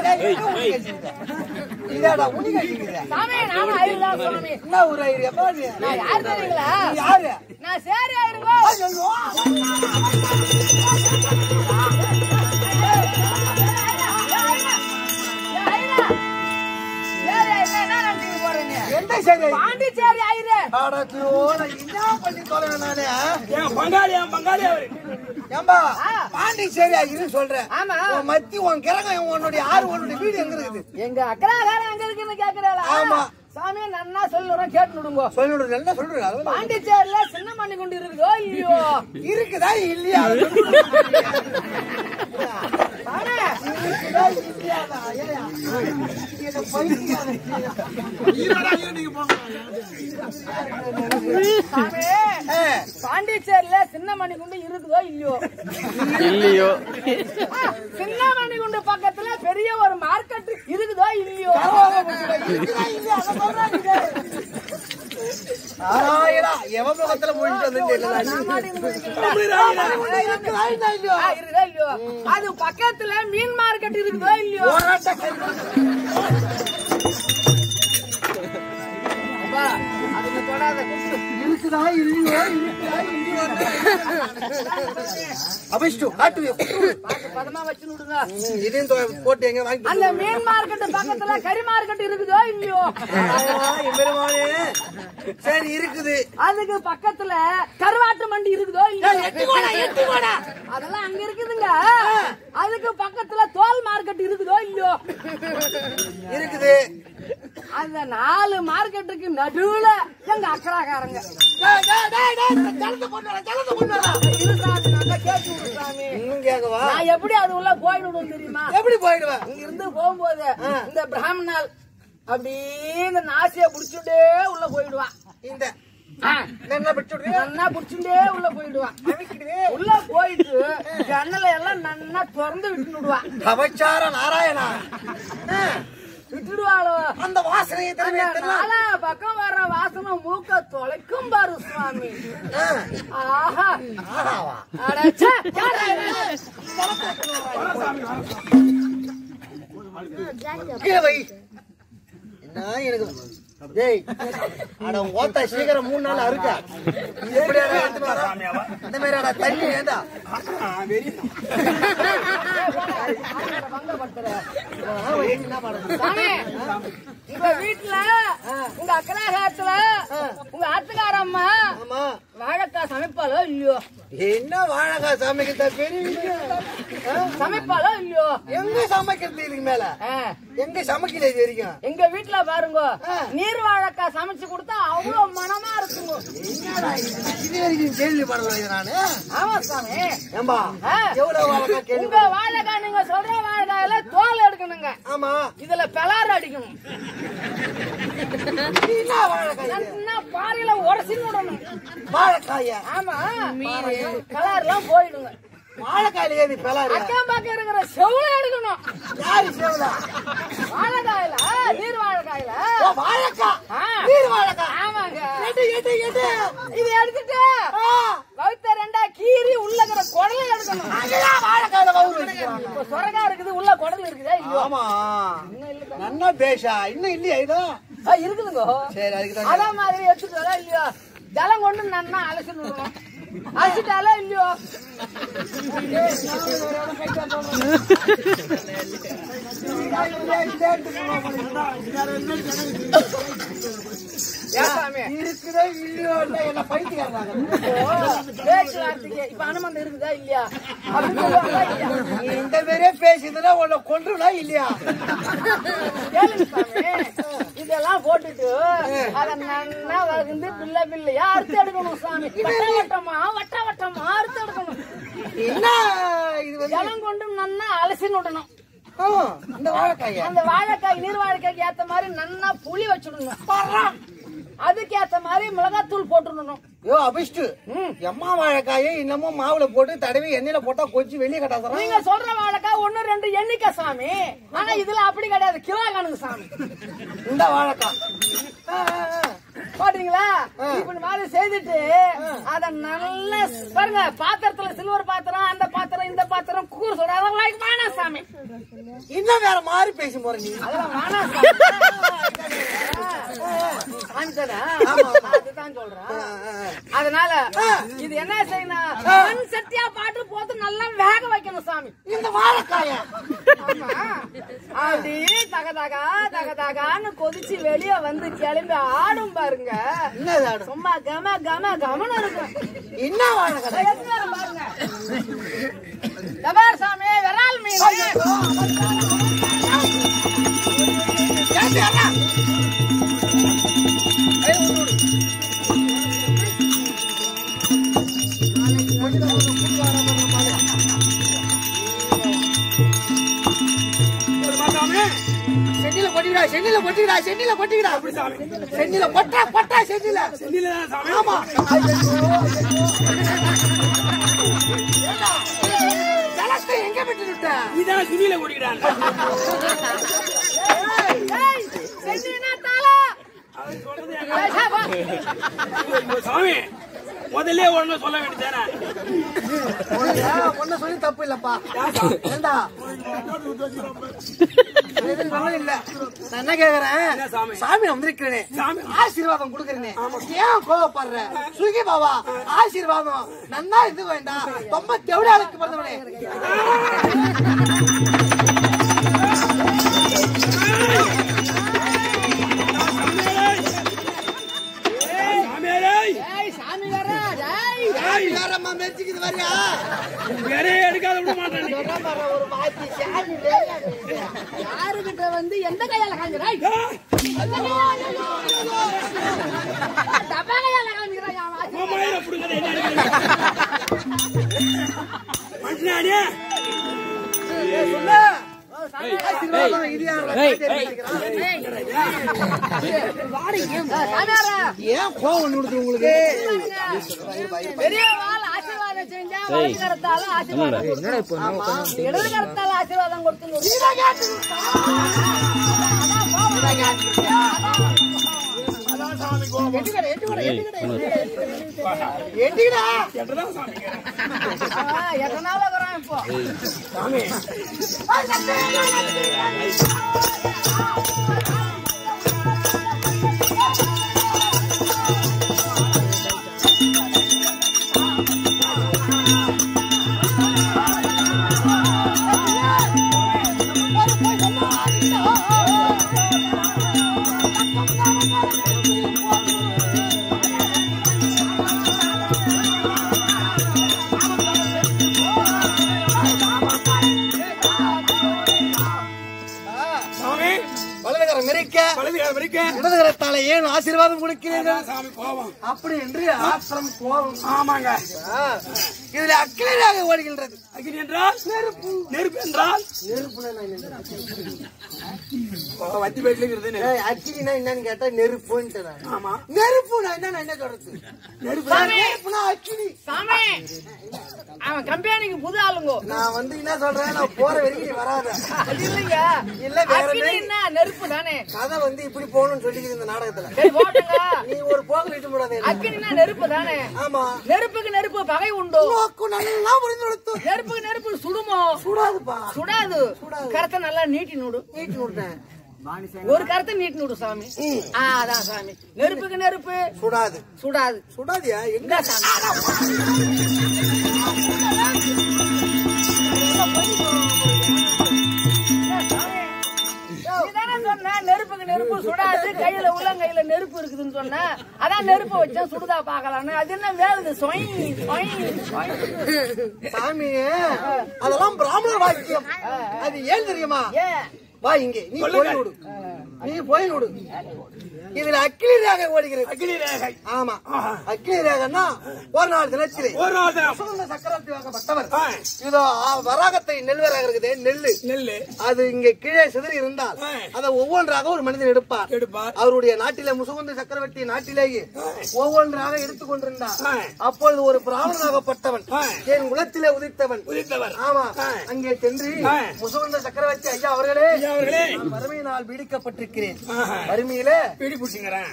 ஏய், எங்க உனி கட்டிக்கிற? இதாடா உனி கட்டிக்கிற. சாமி நானும் ஐயர்தான் சுவாமி என்ன ஊர் ஐயர் பாரு நான் யார் தெரியுங்களா நீ யாரு நான் சேரி ஆயிருங்கோ ஐயோ ஏய், ஐயரா. சேரி ஆயிருந்தா என்ன நினைச்சுட்டு போறீங்க எந்த சரி பாண்டிச்சேரி ஆயிரு அடக்கியோ நான் என்ன பண்ணி தொலைவேன் நானு என் பங்காளி என் பங்காளி அவரு ஏம்பா ஆ. பாண்டிச்சேரியா இரு சொல்றேன் ஆமா உன் மத்தி உன் கிரகம் உன்னுடைய ஆறு உன்னுடைய வீடு எங்க இருக்குது எங்க அக்கறாகாரம் எங்க இருக்குன்னு கேக்குறாளா ஆமா. சாமி நன்னா சொல்லுறோம் கேட்டு விடுங்க சொல்லிவிடு நல்லா சொல்றேன் அது பாண்டிச்சேரியில சின்ன மண்ணி கொண்டு இருக்குதோ இல்லையோ இருக்குதா இல்லையா சாமி இருக்குதா இல்லையாடா ஏயா இதை பைத்தியம் சாமி ஏ, பாண்டிச்சேரியில சின்ன மணி குண்டு இருக்குதோ இல்லையோ இல்லையோ ஆ, சின்ன மணி குண்டு பக்கத்துல பெரிய ஒரு மார்க்கெட் இருக்குதோ இல்லையோ பரவாயில்ல, முத்துடா. இருக்குதா இல்லையா அதை சொல்றாங்க ஆராயடா எவன் முகத்துல முடிஞ்சு வந்து தெரியல நான் மாட்டின்னு போயிருக்கேன். இருக்குதா இல்லையா ஆ, இருக்குதோ இல்லையோ அது பக்கத்துல மீன் மார்க்கெட் இருக்குதோ இல்லையோ போராட்ட கல்வி அப்பா, அதுக்கு தொடாத குத்து. இருக்குதா இல்லையோ இருக்குதா இல்லையோ அபிஷ்டு காட்டு பார்த்து பதமா வச்சுன்னு விடுங்க இதையும் தொ- போட்டு எங்க வாங்கி அந்த மீன் மார்க்கெட் பக்கத்துல கறி மார்க்கெட் இருக்குதோ இல்லையோ பெருமானே சரி இருக்குது அதுக்கு பக்கத்துல கருவாட்டு மண்டி இருக்குதோ இல்லையோ அதெல்லாம் அங்க இருக்குதுங்க அதுக்கு பக்கத்துல தோல் மார்க்கெட் இருக்குதோ இல்லையோ இருக்குது அந்த நாலு மார்க்கெட்டுக்கு நடுவுல எங்க அக்கறாக்காரங்க டேய், டேய், டேய், டேய், ஜலத்தை கொண்டு வரேன், ஜலத்தை கொண்டு வரேன். இருசாமி நல்லா கேட்டு விடு சாமி இன்னும் கேட்கவா நான் எப்படி அது உள்ள போயிடுவேன் தெரியுமா எப்படி போயிடுவேன் இங்க இருந்து போகும்போது இந்த பிராமணால் அப்படியே இந்த நாசிய புடிச்சுட்டே உள்ள போயிடுவான் இந்த ஆ, என்ன பிடிச்சுடுறீங்க நன்னா புடிச்சுட்டே உள்ள போயிடுவான் உள்ள போயிட்டு ஜன்னல எல்லாம் நன்னா திறந்து விட்டு விடுவான் கவச்சார நாராயணா ஆ, விட்டுடுவாளோ அந்த வாசனையை திரும்பி அந்த எடுத்துடலாம். நாலா பக்கம் வர்ற வாசனை மூக்க தொலைக்கும் பாரு சுவாமி ஆ, ஆஹா ஆஹாவா. அடச்சே, யாரா இது? கீழே வை என்ன எனக்கு டேய் அட உன் ஓத்தா சீக்கிரம் மூணு நாள் அறுக்கா எப்படியாடா எடுத்துட்டு வரா? இந்த மாதிரி அட தண்ணி ஏண்டா என்ன பண்றது சாமி, உங்க வீட்டுல உங்க அக்கலாகாரத்துல உங்க ஆத்துக்கார அம்மா ஆமா வாழைக்காய் சமைப்பாளோ இல்லையோ என்ன வாழைக்காய் சமைக்கிறத பெரிய விஷயம். ஆ? சமைப்பாளோ இல்லையோ எங்க சமைக்கிறது இதுக்கு மேல ஆ, எங்க சமைக்கல இது வரைக்கும் எங்க வீட்டுல பாருங்க நீர் வாழைக்காய் சமைச்சு கொடுத்தா அவ்வளவு மனமா இருக்குங்க என்னடா இது? இது வரைக்கும் கேள்விப்படல இது நானு ஆமா சாமி ஏம்பா ஆ. எவ்வளவு வாழைக்காய் கேள்வி உங்க வாழைக்காய் நீங்க சொல்ற வாழைக்காயில தோல் எடுக்கணுங்க ஆமா இதுல பெலார் அடிக்கணும் என்ன வாழைக்காய் இது? நல்லா பாறையில உடச்சி விடணும் வாழைக்காயா ஆமா கலர் எல்லாம் போயிடுங்க வாழைக்காயில ஏது பெலாரு அக்கம் பக்கம் இருக்கிற செவ்வள எடுக்கணும் யாரு சேவலா வாழைக்காயில நீர் வாழைக்காயில ஓ வாழைக்காய் ஆ. நீர் வாழைக்காய் ஆமாங்க எடு எடு எடு இது எடுத்துட்டு ஆ. கவுத்த ரெண்டா கீறி உள்ள இருக்கிற குடலை எடுக்கணும் அங்கதான் வாழைக்காயில வவுறு வச்சுக்கிறாங்க. இப்ப சொரகா இருக்குது உள்ள குடல் இருக்குதா இல்லையோ ஆமா நன்னா பேஷா இன்னும் இல்லையா இதோ ஆ, இருக்குதுங்க சரி அதுக்கு தான் அதான் மாதிரி எடுத்துட்டு வரா இல்லையோ ஜலம் கொண்டு நன்னா அலசி விடணும் அலசிட்டாலோ இல்லையோ ஏன் சாமி இருக்குதோ இல்லையோ இல்ல என்ன பைத்தியக்காரங்க பேச்சு வார்த்தைக்கு இப்ப அனுமந்தம் இருக்குதா இல்லையா அப்படின்னு சொல்லுவாங்களா இல்லையா நீ இந்த மாதிரியே பேசியிருந்தா உன்னை கொன்றுடா இல்லையா கேளுங்க சாமி இதெல்லாம் போட்டுட்டு அத நன்னா வகுந்து பிள்ளை பிள்ளையா அறுத்து எடுக்கணும் சாமி வட்ட வட்டமா வட்ட வட்டமா அறுத்து எடுக்கணும் என்ன இது வந்து ஜலம் கொண்டு நன்னா அலசி விடணும் ஆ, இந்த வாழைக்காயா அந்த வாழைக்காய் நீர் வாழைக்காய்க்கு ஏத்த மாதிரி நன்னா புளி வச்சுடணும் அதுக்கு ஏத்த மாதிரி மிளகாத்தூள் போட்டுடணும் யோ அபிஷ்டு எம்மா வாழைக்காயை இன்னமும் மாவுல போட்டு தடவி எண்ணெயில போட்டா கொஞ்சம் வெளியே கட்டாதுறான் நீங்க சொல்ற வாழைக்காய் ஒண்ணு ரெண்டு எண்ணிக்கை சாமி ஆனா இதுல அப்படி கிடையாது கிலோ கணக்கு சாமி இந்த வாழைக்காய் ஆ, ஆ, ஆ. பாத்தீங்களா இப்ப இந்த மாதிரி செய்துட்டு அத நல்ல பாருங்க பாத்திரத்துல சில்வர் பாத்திரம் அந்த பாத்திரம் இந்த பாத்திரம் கூறு சொல்ற அதெல்லாம் வேணாம் சாமி இன்னும் வேற மாதிரி பேசி போற நீ அதெல்லாம் வேணாம் சாமி. சாமிதானா? அதுதான் சொல்றேன் அதனால இது என்ன செய்யணும் மண் சட்டியா பாட்டு போட்டு நல்லா வேக வைக்கணும் சாமி இந்த வாழைக்காய ஆமா. அப்படி தகதகா தகதகான்னு கொதிச்சு வெளிய வந்து கிளம்பி ஆடும் பாருங்க என்ன ஆடும் சும்மா கம கம கமனு இருக்கும் என்ன வாழைக்காய் எடுத்து வரேன் பாருங்க தபார் சாமி விரால் மீன் போதுமா சாமி சென்னில கொட்டிக்கிறா சென்னில கொட்டிக்கிறா சென்னில கொட்டிக்கிறா அப்படி சாமி சென்னில கொட்டா கொட்டா சென்னில சென்னில தான் சாமி ஆமா ஜலத்தை எங்க விட்டு விட்ட இதான் துணியில குடிக்கிறான் ஏய், சென்டினா தாளா. அவன் சொல்றது எங்க- ஏய், சா, வா. ஐயோ, சாமி முதல்ல ஒண்ணு சொல்ல வேண்டியதானே ஒன்ன சொல்லி தப்பு இல்லப்பா ஏண்டா எதுவும் நல்லது இல்ல நான் என்ன கேக்குறேன் என்ன சாமி? சாமி வந்திருக்கிறேனே சாமி. ஆசீர்வாதம் கொடுக்கறேனே ஏன் கோவப்படுற சுகி பாவா ஆசீர்வாதம் நன்னா இது வேண்டாம் ரொம்ப தெவிடாளுக்கு பிறந்தவனே சாமியாரே ஏய், சாமி வேற, ஏய். யாரம்மா மெச்சிக்குது வரியா வேறே எடுக்காத விட மாட்டேன் ஒரு மாத்தி சாமி வேலையா யாருகிட்ட வந்து எந்த கையால காஞ்சிரா எந்த கையால டப்பா கையால காஞ்சிரா மயில புடுங்கத என்ன எடுக்கிறீங்க? மனுஷனாடியே சொல்லு ஆசீர்வாதம் இது யாரு? சாமியாரா ஏன் கோவம் நுடுது உங்களுக்கு பெரிய ஆள் ஆசீர்வாதம் செஞ்சா வலது கரத்தால ஆசீர்வாதம் ஆமா. இடது கரத்தால ஆசீர்வாதம் கொடுத்து அதான் சாமி கோபம் எட்டிக்கடா எட்டதான் சாமி எத்தனை நாள் வரான் இப்போ சாமி சாமி வலதுகரம் மிரிக்க வலதுகால வரைக்கும் இடதுகரத்தால ஏன் ஆசீர்வாதம் கொடுக்கிறீர்கள் அதான் சாமி கோபம் அப்படி என்று ஆத்திரம் கோபம் ஆமாங்க ஆ, இதுல அக்கிலாக ஓடுகின்றது அக்னி என்றால் நெருப்பு நெருப்பு என்றால் வத்தி பேட்டில் இருக்கிறது ஏய், அக்கினா என்னன்னு கேட்டா நெருப்புன்ட்டு நான். ஆமா நெருப்புனா என்ன நான் என்ன சொல்றது நெருப்பு நெருப்புனா அக்கினி சாமி அவன் கம்பெனிக்கு புது ஆளுங்கோ நான் வந்து என்ன சொல்றேன் நான் போற வரைக்கும் நீ வராத அது இல்லைங்க இல்ல, வேற அக்கினி மாதிரி. என்ன நெருப்பு தானே கதை வந்து இப்படி போகணும்னு சொல்லிக்குது இந்த நாடகத்துல சரி போட்டுங்க நீ ஒரு போக்கு விட்டு விடாத அக்கினினா நெருப்பு தானே ஆமா நெருப்புக்கு நெருப்பு பகை உண்டோ நோக்கு நல்லா புரிஞ்சு கொடுத்து நெருப்புக்கு நெருப்பு சுடுமோ சுடாதுப்பா சுடாது கரத்தை நல்லா நீட்டி நூடு நீட்டி விட்டேன் ஒரு கரத்தை நீட்டி நூடு சாமி ஆ, அதான் சாமி நெருப்புக்கு நெருப்பு சுடாது சுடாது சுடாதியா எங்க இந்த சாமி நீதானே சொன்ன, நெருப்புக்கு நெருப்பு சுடாது கையில உள்ளங்கையில நெருப்பு இருக்குதுன்னு சொன்ன அதான் நெருப்பு வச்சா சுடுதா பாக்கலாம்னு அது என்ன வேலுது சொய் சொய் சொய். சாமி அதெல்லாம் பிராமணர் வாக்கியம் அது ஏன் தெரியுமா ஏன் வா இங்கே நீ போய் விடு நீ போய் விடு இதுல அக்கினி ரேகை ஓடுகிறது அக்னி ரேகை ஆமா அக்கினி ரேகைன்னா ஒரு நாள் தினச்சிலே ஒரு நாள் தினம் சுகந்த சக்கரவர்த்தி வாக்கப்பட்டவர் ஆ, இதோ ஆ, வராகத்தை நெல்வராக இருக்குது நெல்லு நெல்லு அது இங்க கீழே சிதறி இருந்தால் ஆ. அதை ஒவ்வொன்றாக ஒரு மனிதன் எடுப்பார் எடுப்பார் அவருடைய நாட்டிலே முசுகுந்த சக்கரவர்த்தி நாட்டிலேயே ஒவ்வொன்றாக எடுத்துக் கொண்டிருந்தார் ஆ. அப்பொழுது ஒரு பிராமணனாகப்பட்டவன் ஆ. என் குலத்திலே உதித்தவன் உதித்தவர் ஆமா ஆ. அங்கே சென்று ஆ. முசுகுந்த சக்கரவர்த்தி ஐயா அவர்களே ஐயா அவர்களே வறுமையினால் பீடிக்கப்பட்டிருக்கிறேன் ஆஹா. வறுமையிலே பிடிச்சிங்கிறேன்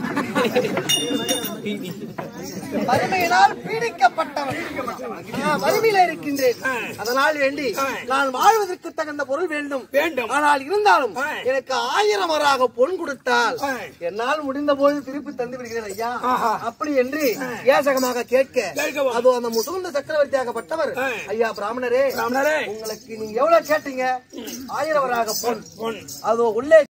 வறுமையினால் பீடிக்கப்பட்டவன் நான் வறுமையில இருக்கின்றேன் அதனால் வேண்டி நான் வாழ்வதற்கு தகுந்த பொருள் வேண்டும் வேண்டும். ஆனால் இருந்தாலும் ஆ. எனக்கு ஆயிரம் வராக பொன் கொடுத்தால் ஆ. என்னால் முடிந்த போது திருப்பி தந்து விடுகிறேன் ஐயா ஆஹா. அப்படி என்று ஏசகமாக கேட்க கேட்கவும். அதோ அந்த முசுகுந்த சக்கரவர்த்தியாகப்பட்டவர் ஆ. ஐயா பிராமணரே ராமனரே உங்களுக்கு நீங்க எவ்வளவு கேட்டீங்க ஆயிரம் வராக பொன் பொன் அதோ உள்ளே